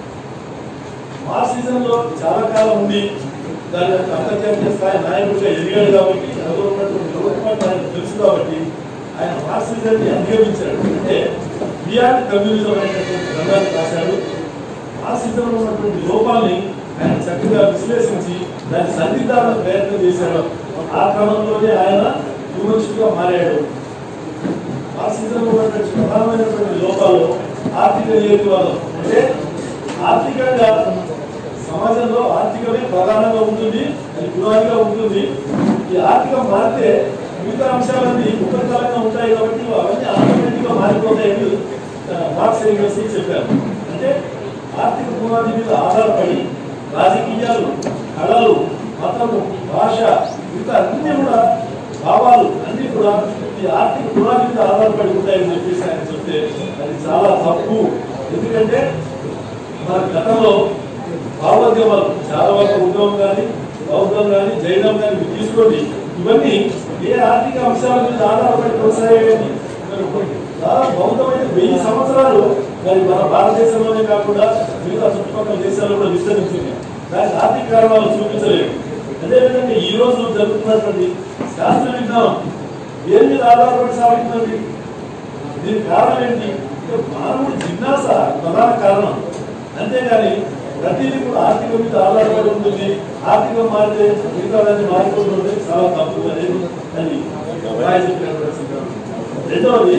మార్క్సిజంలో చాలా కాలం ఉండి దాని యొక్క అంతర్జాతీయ స్థాయి నాయకుడిగా ఎదిగాడు కాబట్టి అందులో ఉన్నటువంటి లోటుపాట్లు ఆయనకు తెలుసు కాబట్టి ఆయన మార్క్సిజాన్ని అధిగమించాడు అంటే బియాండ్ కమ్యూనిజం అనేటటువంటి గ్రంథాన్ని రాశాడు మార్క్సిజంలో ఉన్నటువంటి లోపాలని ఆయన చక్కగా విశ్లేషించి దాన్ని సరిదిద్దాలని ప్రయత్నం చేశాడు ఆ క్రమంలోనే ఆయన హ్యూమనిస్ట్గా మారాడు మార్క్సిజంలో ఉన్నటువంటి ప్రధానమైనటువంటి లోపాలు ఆర్థిక నియోజకవర్గం అంటే ఆర్థికంగా సమాజంలో ఆర్థికమే ప్రధానంగా ఉంటుంది అది పునాదిగా ఉంటుంది ఈ ఆర్థికం మారితే మిగతా అంశాలన్నీ ఉపరితలంగా ఉంటాయి కాబట్టి అవన్నీ ఆటోమేటిక్ గా మారిపోతాయని ఆ, మార్క్స్ ఎంగల్స్ చెప్పారు అంటే ఆర్థిక పునాది మీద ఆధారపడి రాజకీయాలు కళలు మతము భాష మిగతా అన్ని కూడా భావాలు అన్ని కూడా ఈ ఈ ఆర్థిక పునాది మీద ఆధారపడి ఉంటాయని చెప్పేసి ఆయన చెప్తే అది చాలా తప్పు ఎందుకంటే మన గతంలో భావోద్యమాలు చాలా వరకు ఉద్యమం కానీ బౌద్ధం కానీ జైనం కానీ మీరు తీసుకోండి ఇవన్నీ ఏ ఆర్థిక అంశాల మీద ఆధారపడి కొనసాగేవి దాదాపు బౌద్ధం అయితే వెయ్యి సంవత్సరాలు మరి మన భారతదేశంలోనే కాకుండా మిగతా చుట్టుపక్కల దేశాల్లో కూడా విస్తరించింది దానికి ఆర్థిక కారణాలు చూపించలేదు అదేవిధంగా ఈ రోజు జరుగుతున్నటువంటి శాస్త్ర విజ్ఞానం దేని మీద ఆధారపడి సాగుతుందండి దీనికి కారణం ఏంటి అంటే మానవుడి జిజ్ఞాస ప్రధాన కారణం అంతేగాని ప్రతిదీ కూడా ఆర్థికం మీద ఆధారపడి ఉంటుంది ఆర్థికం మారితే మిగతా దాన్ని మారిపోతుంది చాలా తప్పు అనేది అది ఆయన చెప్పినటువంటి సిద్ధాంతం. రెండవది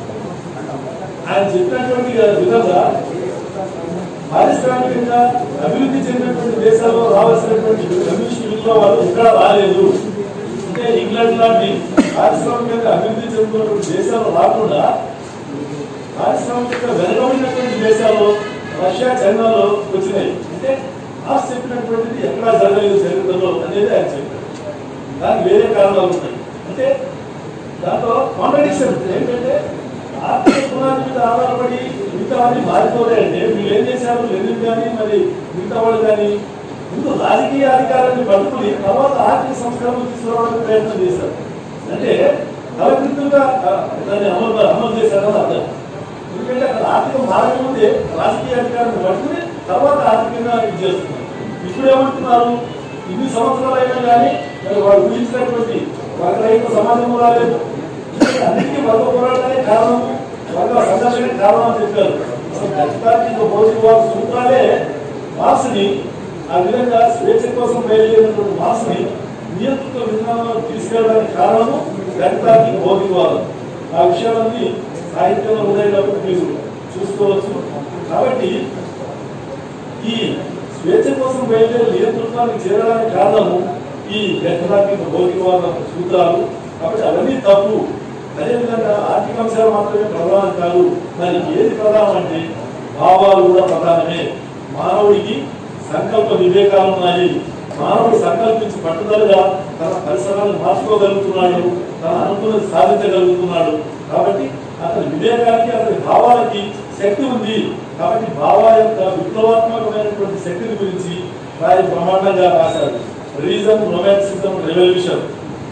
ఆయన చెప్పినటువంటి విధంగా పారిశ్రామికంగా అభివృద్ధి చెందినటువంటి దేశాల్లో రావాల్సినటువంటి కమ్యూనిస్ట్ విలువ వాళ్ళు ఎక్కడ రాలేదు అంటే ఇంగ్లాండ్ లాంటి పారిశ్రామికంగా అభివృద్ధి చెందుతున్నటువంటి దేశాలు రాకుండా పారిశ్రామికంగా వెనకబడినటువంటి దేశాల్లో రష్యా చైనాలో వచ్చినాయి అంటే మార్క్స్ చెప్పినటువంటిది ఎక్కడా జరగలేదు చరిత్రలో అనేది ఆయన చెప్పారు దానికి వేరే కారణాలు ఉన్నాయి అంటే దాంట్లో కాంట్రడిక్షన్ ఏంటంటే ఆర్థిక పునాది మీద ఆధారపడి మిగతా అన్ని మారిపోతాయంటే వీళ్ళు ఏం చేశారు లెనిన్ కానీ మరి మిగతా వాళ్ళు కానీ ముందు రాజకీయ అధికారాన్ని పట్టుకుని తర్వాత ఆర్థిక సంస్కరణలు తీసుకురావడానికి ప్రయత్నం చేశారు అంటే తలకిందుగా దాన్ని అమలు అమలు చేశారని అర్థం ఎందుకంటే అక్కడ ఆర్థిక మార్గం ముందే రాజకీయ అధికారాన్ని పట్టుకుని తర్వాత ఆర్థికంగా ఇది చేస్తున్నారు ఇప్పుడు ఏమంటున్నారు ఇన్ని సంవత్సరాలు అయినా కానీ మరి వాళ్ళు ఊహించినటువంటి వర్గ రైతు సమాజం రాలేదు అన్నిటికీ వర్గ పోరాటాలే కారణం వర్గ సంఘర్షణ కారణం అని చెప్పారు అసలు ఖచ్చితంగా భౌతిక వారి సూత్రాలే మార్క్స్ని ఆ విధంగా స్వేచ్ఛ కోసం బయలుదేరినటువంటి మార్క్స్ని నియంత్రిత విధానంలో తీసుకెళ్ళడానికి కారణము గణితానికి భౌతికవాదం ఆ విషయాలన్నీ సాహిత్యంలో ఉండేటప్పుడు మీరు చూసుకోవచ్చు కాబట్టి ఈ స్వేచ్ఛ కోసం బయలుదేరి నియంతృత్వానికి చేరడానికి కారణము ఈ గణితాత్మక భౌతికవాద సూత్రాలు కాబట్టి అవన్నీ తప్పు అదేవిధంగా ఆర్థిక అంశాలు మాత్రమే ప్రధానం కాదు దానికి ఏది ప్రధానం అంటే భావాలు కూడా ప్రధానమే మానవుడికి సంకల్ప వివేకాలు ఉన్నాయి మానవుడు సంకల్పించి పట్టుదలగా తన పరిసరాలను మార్చుకోగలుగుతున్నాడు తన అనుకున్నది సాధించగలుగుతున్నాడు కాబట్టి అతని వివేకానికి అతని భావాలకి శక్తి ఉంది కాబట్టి భావాల యొక్క విప్లవాత్మకమైనటువంటి శక్తిని గురించి వారి బ్రహ్మాండంగా రాశాడు రీజన్ రొమాన్సిజం రెవల్యూషన్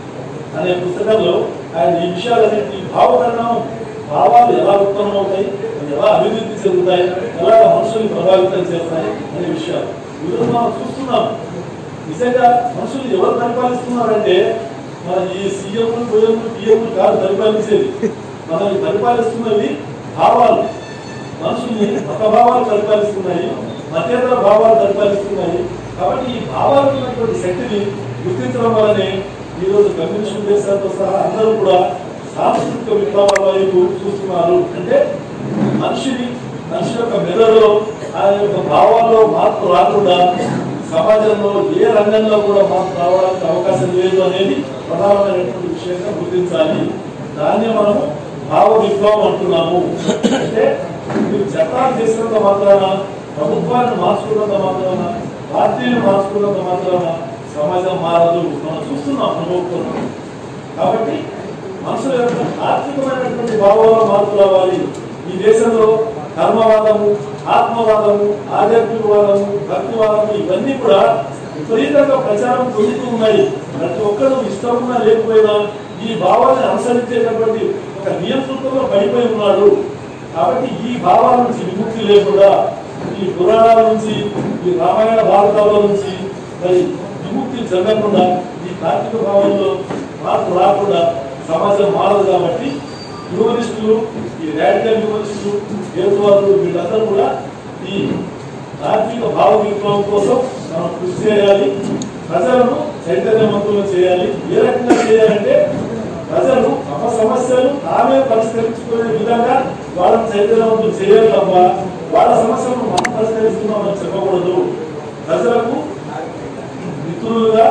అనే పుస్తకంలో ఆయన ఈ విషయాలన్నింటి భావపరిణామం భావాలు ఎలా ఉత్పన్నమవుతాయి అవి ఎలా అభివృద్ధి చెందుతాయి ఎలా మనుషుల్ని ప్రభావితం చేస్తాయి అనే విషయాలు ఈరోజు మనం చూస్తున్నాం నిజంగా మనుషులు ఎవరు పరిపాలిస్తున్నారంటే మన ఈ సీఎంలు పోయంలు పిఎంలు కాదు పరిపాలించేది మనల్ని పరిపాలిస్తున్నవి భావాలు మనుషుల్ని మత భావాలు పరిపాలిస్తున్నాయి మతేతర భావాలు పరిపాలిస్తున్నాయి కాబట్టి ఈ భావాలకు ఉన్నటువంటి శక్తిని గుర్తించడం వల్లనే ఈ రోజు కమ్యూనిస్ట్ దేశాలతో సహా అందరూ కూడా సాంస్కృతిక విప్లవాల వైపు చూస్తున్నారు అంటే మనిషిని మనిషి యొక్క మెదడులో ఆయన యొక్క భావాల్లో మార్పు రాకుండా సమాజంలో ఏ రంగంలో కూడా మార్పు రావడానికి అవకాశం లేదు అనేది ప్రధానమైనటువంటి విషయంగా గుర్తించాలి దాన్ని మనము భావ విప్లవం అంటున్నాము అంటే మీరు చట్టాలు చేసినంత మాత్రాన ప్రభుత్వాన్ని మార్చుకున్నంత మాత్రాన పార్టీని మార్చుకున్నంత మాత్రాన సమాజం మారదు మనం చూస్తున్నాం అనుభవిస్తున్నాం కాబట్టి మనుషుల యొక్క ఆర్థికమైనటువంటి భావాల్లో మార్పు రావాలి ఈ దేశంలో కర్మవాదము ఆత్మవాదము ఆధ్యాత్మికవాదము భక్తివాదము ఇవన్నీ కూడా విపరీతంగా ప్రచారం పొందుతూ ఉన్నాయి ప్రతి ఒక్కరు ఇష్టం ఉన్నా లేకపోయినా ఈ భావాన్ని అనుసరించేటటువంటి ఒక నియంతృత్వంలో పడిపోయి ఉన్నాడు కాబట్టి ఈ భావాల నుంచి విముక్తి లేకుండా ఈ పురాణాల నుంచి ఈ రామాయణ భారతాల నుంచి మరి విముక్తి జరగకుండా ఈ కార్తీక భావంలో మార్పు రాకుండా సమాజం మారదు కాబట్టి హ్యూమనిస్టులు ఈ రాడికల్ హ్యూమనిస్టులు హేతువాదులు వీళ్ళందరూ కూడా ఈ తాత్విక భావ విప్లవం కోసం మనం కృషి చేయాలి ప్రజలను చైతన్యవంతులను చేయాలి ఏ రకంగా చేయాలంటే ప్రజలు తమ సమస్యలు తామే పరిష్కరించుకునే విధంగా వాళ్ళని చైతన్యవంతులు చేయాలి తప్ప వాళ్ళ సమస్యలను మనం పరిష్కరిస్తున్నామని చెప్పకూడదు ప్రజలకు మిత్రులుగా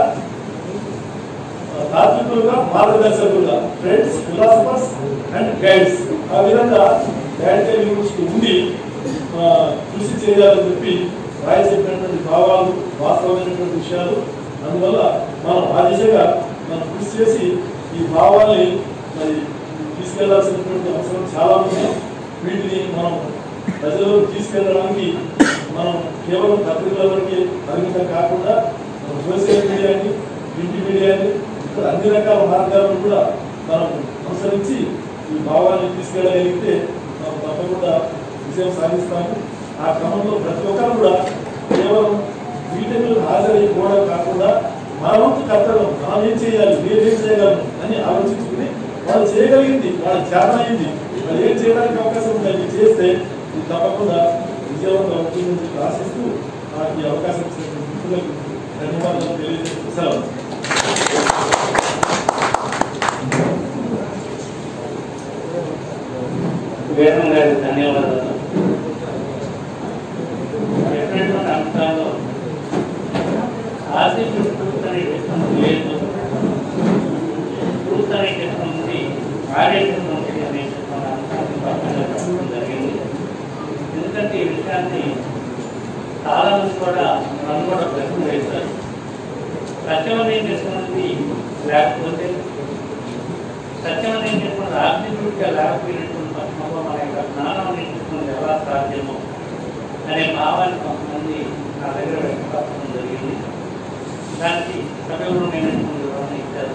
తాత్వికులుగా మార్గదర్శకులుగా ఫ్రెండ్స్ ఫిలాసఫర్స్ అండ్ గైడ్స్ ఆ విధంగా రాడికల్ యూనివర్సిటీ ఉండి ఆ, కృషి చేయాలని చెప్పి రాయ చెప్పినటువంటి భావాలు వాస్తవమైనటువంటి విషయాలు అందువల్ల మనం ఆ దిశగా మనం కృషి చేసి ఈ భావాల్ని మరి తీసుకెళ్లాల్సినటువంటి అవసరం చాలా ఉంది వీటిని మనం ప్రజలకు తీసుకెళ్ళడానికి మనం కేవలం పత్రికల వరకే పరిమితం కాకుండా సోషల్ మీడియాని ప్రింట్ మీడియాని ఇతర అన్ని రకాల మార్గాలను కూడా మనం అనుసరించి ఈ భావాన్ని తీసుకెళ్ళగలిగితే మనం తప్పకుండా విజయం సాధిస్తాము ఆ క్రమంలో ప్రతి ఒక్కరు కూడా కేవలం మీటింగ్లకు హాజరైపోవడం కాకుండా మన వంతు కర్తవ్యం మనం ఏం చేయాలి మీరు ఏం చేయగలము అని ఆలోచించుకుని వాళ్ళు చేయగలిగింది వాళ్ళు చేతనైంది వాళ్ళు ఏం చేయడానికి అవకాశం ఉంది అది చేస్తే ఇది తప్పకుండా విజయవంతం అవుతుందని చెప్పి ఆశిస్తూ నాకు ఈ అవకాశం ఇచ్చిన మిత్రులకు ధన్యవాదాలు తెలియజేస్తూ సెలవు వేదం గారి ధన్యవాదాలు చెప్పినటువంటి అంశాల్లో ఆర్థిక ట్రూత్ అనేటటువంటి లేదు ట్రూత్ అనేటటువంటి ఆడేటటువంటి అనేటటువంటి అంశాన్ని పక్కన పెట్టడం జరిగింది ఎందుకంటే ఈ విషయాన్ని చాలా మంది కూడా నన్ను కూడా ప్రశ్న వేశారు సత్యం అనేటటువంటి లేకపోతే సత్యం అనేటటువంటి ఆర్థికంగా లేకపోయినటువంటి పక్షంలో మన యొక్క జ్ఞానం అనేటటువంటి ఎలా సాధ్యమో అనే భావాన్ని కొంతమంది నా దగ్గర వ్యక్తపరచడం జరిగింది దానికి సభ్యులమైనటువంటి వివరణ ఇచ్చారు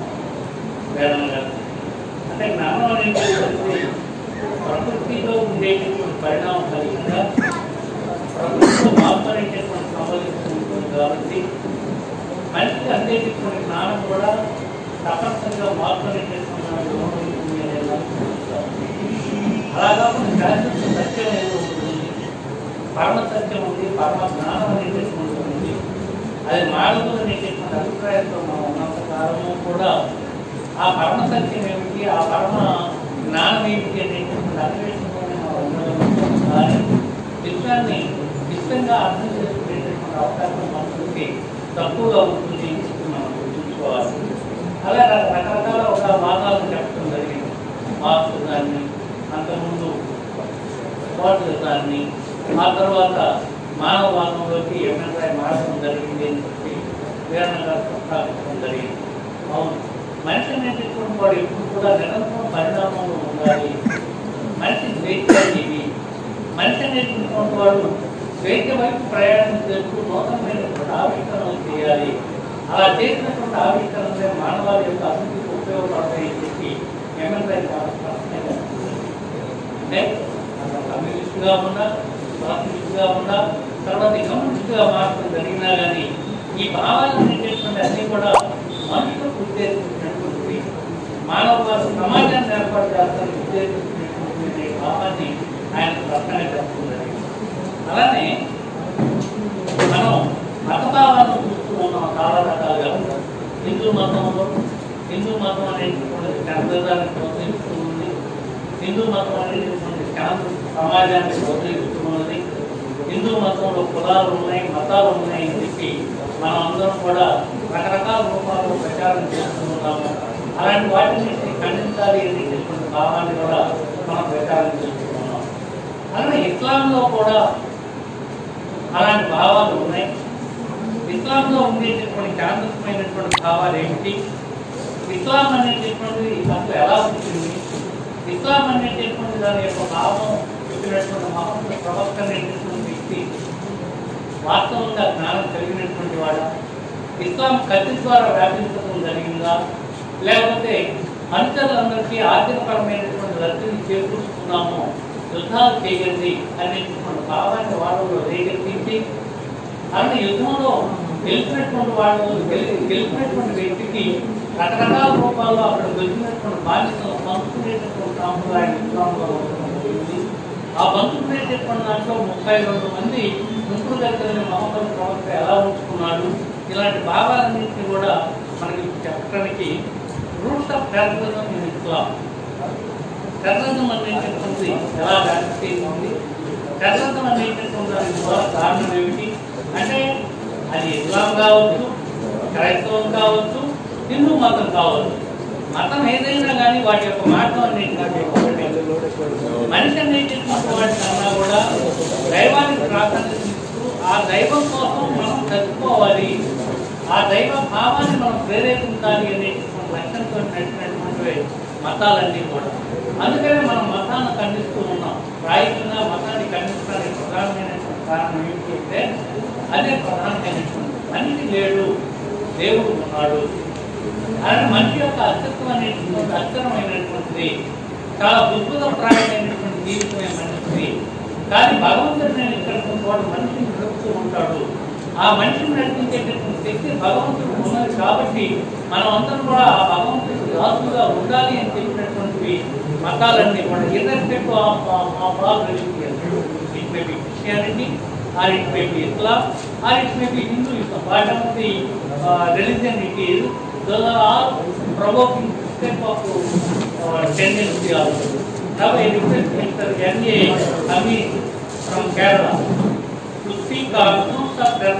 వేదన గారు అంటే జ్ఞానం అనేటటువంటి ప్రకృతిలో ఉండేటటువంటి పరిణామం ఫలితంగా ప్రకృతిలో మార్పు అనేటటువంటి సంబంధించి ఉంటుంది కాబట్టి మనిషికి అందేటటువంటి జ్ఞానం కూడా తప్పనిసరిగా మార్పు అనేటటువంటి ఉంటుంది అనే దాన్ని చూస్తాం. అలా కాకుండా శాశ్వత సత్యం ఏదో ఉంటుంది పరమ సత్యం ఉంది పరమ జ్ఞానం అనేటటువంటి ఉంది అది మానవులు అనేటటువంటి అభిప్రాయంతో మనం ఉన్నంత కాలము కూడా ఆ పరమ సత్యం ఏమిటి ఆ పరమ జ్ఞానం ఏమిటి అనేటటువంటి అన్వేషణలోనే మనం ఉండగలుగుతాం కానీ విశ్వాన్ని విశ్వంగా అర్థం చేసుకునేటటువంటి అవకాశం మనుషులకి తక్కువగా ఉంటుంది అని మనం గుర్తుంచుకోవాలి అలా రక- రకరకాల ఒక వాదాలను చెప్పడం జరిగింది మార్పు దాన్ని అంతకుముందు వాటి దాన్ని ఆ తర్వాత మానవవాదంలోకి ఎమ్మెల్యే మారడం జరిగింది అని చెప్పి వీరన్నగా ప్రస్తావించడం జరిగింది అవును మనిషి అనేటటువంటి వాడు ఎప్పుడు కూడా నిరంతరం పరిణామంలో ఉండాలి మనిషి స్వేచ్ఛాజీవి మనిషి అనేటటువంటి వాడు స్వేచ్ఛ వైపు ప్రయాణం చేస్తూ నూతనమైనటువంటి ఆవిష్కరణలు చేయాలి అలా చేసినటువంటి ఆవిష్కరణలే మానవాళి యొక్క అభివృద్ధికి ఉపయోగపడతాయని చెప్పి ఎమ్మెల్యే చాలా స్పష్టంగా అంటే కమ్యూనిస్ట్గా ఉన్నా సోషలిస్ట్గా ఉన్నా తర్వాత కమ్యూనిస్ట్గా మారడం జరిగినా కానీ ఈ భావాలను అనేటటువంటి అన్ని కూడా మనుషులకు ఉద్దేశించినటువంటి మానవ సమాజాన్ని ఏర్పాటు చేస్తానికి ఉద్దేశించినటువంటి భావాన్ని ఆయన స్పష్టంగా చెప్తుంది అలానే మనం మతభావాలను చూస్తూ ఉన్నాం చాలా రకాలుగా హిందూ మతంలో హిందూ మతం అనేటటువంటి శాంతదాన్ని ప్రోత్సహిస్తూ ఉంది హిందూ మతం అనేటటువంటి శాంత సమాజాన్ని ప్రోత్సహిస్తున్నది హిందూ మతంలో కులాలు ఉన్నాయి మతాలు ఉన్నాయి అని చెప్పి మనం అందరం కూడా రకరకాల రూపాల్లో ప్రచారం చేస్తున్నాము అలాంటి వాటిని ఖండించాలి అనేటటువంటి భావాన్ని కూడా మనం ప్రచారం చేస్తున్నాం అలానే ఇస్లాంలో కూడా అలాంటి భావాలు ఉన్నాయి ఇస్లాంలో ఉండేటటువంటి శాంతమైనటువంటి భావాలు ఏమిటి ఇస్లాం అనేటటువంటిది అసలు ఎలా ఉంటుంది ఇస్లాం అనేటటువంటి దాని యొక్క భావం చెప్పినటువంటి మహమ్మద్ ప్రవక్త అనేటటువంటి వ్యక్తి వాస్తవంగా జ్ఞానం కలిగినటువంటి వాడా ఇస్లాం కత్తి ద్వారా వ్యాపించడం జరిగిందా లేకపోతే అనుచరులందరికీ ఆర్థికపరమైనటువంటి లబ్ధిని చేకూరుస్తున్నాము యుద్ధాలు చేయండి అనేటటువంటి భావాన్ని వాళ్ళలో రేకెత్తించి అలానే యుద్ధంలో గెలిచినటువంటి వాళ్ళు గెలి- గెలిచినటువంటి వ్యక్తికి రకరకాల రూపాల్లో అక్కడ గెలిచినటువంటి బాధ్యతలు పంచుకునేటటువంటి సాంప్రదాయం ఇస్లాంలో ఉంది ఆ పంచుకునేటటువంటి దాంట్లో ముప్పై రెండు మంది ముగ్గురు దగ్గర మహమ్మద్ ప్రవక్త ఎలా ఉంచుకున్నాడు ఇలాంటి భావాలన్నింటినీ కూడా మనకి చెప్పడానికి roots of terrorism in Islam terrorism అనేటటువంటి ఎలా వ్యాప్తి ఉంది టెర్రరిజం అనేటటువంటి దానికి మూల కారణం ఏమిటి అంటే అది ఇస్లాం కావచ్చు క్రైస్తవం కావచ్చు హిందూ మతం కావచ్చు మతం ఏదైనా కానీ వాటి యొక్క మార్గం అనేటువంటి ఒకటే. మనిషి అనేటటువంటి వాటి కన్నా కూడా దైవానికి ప్రాధాన్యత ఇస్తూ ఆ దైవం కోసం మనం చదువుకోవాలి ఆ దైవ భావాన్ని మనం ప్రేరేపించాలి అనేటటువంటి లక్ష్యంతో నడిచినటువంటి మతాలన్నీ కూడా అందుకనే మనం మతాన్ని ఖండిస్తూ ఉన్నాం ప్రాయంగా మతాన్ని ఖండించడానికి ప్రధానమైనటువంటి కారణం ఏంటి అంటే అదే ప్రధానమైనటువంటి మనిషి లేడు దేవుడు ఉన్నాడు అలానే మనిషి యొక్క అస్తిత్వం అనేటువంటి అస్థిరమైనటువంటిది చాలా బుద్ధిదప్రాయమైనటువంటి జీవితమే మనిషిది కానీ భగవంతుడు నేను ఇక్కడ చోట మనిషిని నడుపుతూ ఉంటాడు ఆ మనిషిని నడిపించేటటువంటి శక్తి భగవంతుడు ఉన్నది కాబట్టి మనం అందరం కూడా ఆ భగవంతుడికి దాసులుగా ఉండాలి అని చెప్పినటువంటివి మతాలన్నీ కూడా irrespective of of all religion it may be Christianity or it may be Islam or it may be Hinduism what of the religion it is those are all provoking step of uh, tendency also. Now I request Mr. N.A. Amin from Kerala to speak on truths of